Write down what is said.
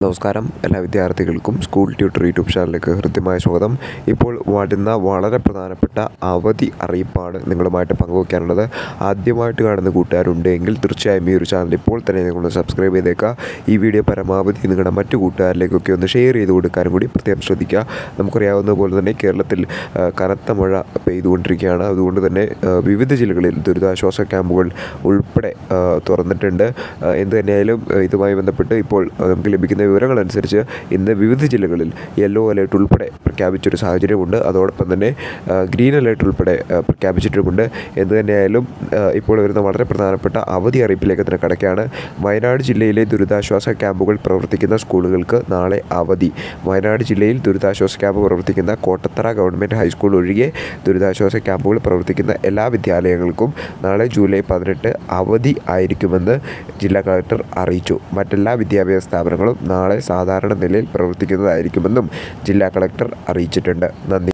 നമസ്കാരം എല്ലാ വിദ്യാർത്ഥികൾക്കും സ്കൂൾ ട്യൂട്ടർ യൂട്യൂബ് ചാനലിലേക്ക് ഹൃദ്യമായ സ്വാഗതം ഇപ്പോൾ വരുന്ന വളരെ പ്രധാനപ്പെട്ട അവധി അറിയിപ്പാണ് നിങ്ങളുമായിട്ട് പങ്കുവയ്ക്കാനുള്ളത് ആദ്യമായിട്ട് കാണുന്ന കൂട്ടുകാരുണ്ടെങ്കിൽ തീർച്ചയായും ഈ ഒരു ചാനൽ ഇപ്പോൾ തന്നെ നിങ്ങൾ സബ്സ്ക്രൈബ് ചെയ്തേക്കുക ഈ വീഡിയോ പരമാവധി നിങ്ങളുടെ മറ്റു കൂട്ടുകാരിലേക്കൊക്കെ ഒന്ന് ഷെയർ ചെയ്ത് കൊടുക്കാനും കൂടി പ്രത്യേകം ശ്രദ്ധിക്കുക നമുക്കറിയാവുന്ന പോലെ തന്നെ കേരളത്തിൽ ആ, കനത്ത മഴ പെയ്തുകൊണ്ടിരിക്കുകയാണ് അതുകൊണ്ട് തന്നെ ആ, വിവിധ ജില്ലകളിൽ ദുരിതാശ്വാസ ക്യാമ്പുകൾ ഉൾപ്പെടെ ആ, തുറന്നിട്ടുണ്ട് ആ, എന്ത് തന്നെയായാലും ആ, ഇതുമായി ബന്ധപ്പെട്ട് ഇപ്പോൾ ആ, നമുക്ക് ലഭിക്കുന്ന വിവരങ്ങളനുസരിച്ച് ഇന്ന് വിവിധ ജില്ലകളിൽ യെല്ലോ അലേർട്ട് ഉൾപ്പെടെ പ്രഖ്യാപിച്ചൊരു സാഹചര്യമുണ്ട് അതോടൊപ്പം തന്നെ ആ, ഗ്രീൻ അലേർട്ട് ഉൾപ്പെടെ ആ, പ്രഖ്യാപിച്ചിട്ടുമുണ്ട് എന്ത് തന്നെയായാലും ആ, ഇപ്പോൾ വരുന്ന വളരെ പ്രധാനപ്പെട്ട അവധി അറിയിപ്പിലേക്ക് തന്നെ കടക്കുകയാണ് വയനാട് ജില്ലയിലെ ദുരിതാശ്വാസ ക്യാമ്പുകൾ പ്രവർത്തിക്കുന്ന സ്കൂളുകൾക്ക് നാളെ അവധി വയനാട് ജില്ലയിൽ ദുരിതാശ്വാസ ക്യാമ്പ് പ്രവർത്തിക്കുന്ന കോട്ടത്തറ ഗവൺമെൻറ് ഹൈസ്കൂൾ ഒഴികെ ദുരിതാശ്വാസ ക്യാമ്പുകൾ പ്രവർത്തിക്കുന്ന എല്ലാ വിദ്യാലയങ്ങൾക്കും നാളെ ജൂലൈ പതിനെട്ട് അവധി ആയിരിക്കുമെന്ന് ജില്ലാ കളക്ടർ അറിയിച്ചു മറ്റെല്ലാ വിദ്യാഭ്യാസ സ്ഥാപനങ്ങളും നാളെ സാധാരണ നിലയിൽ പ്രവർത്തിക്കുന്നതായിരിക്കുമെന്നും ജില്ലാ കളക്ടർ അറിയിച്ചിട്ടുണ്ട് നന്ദി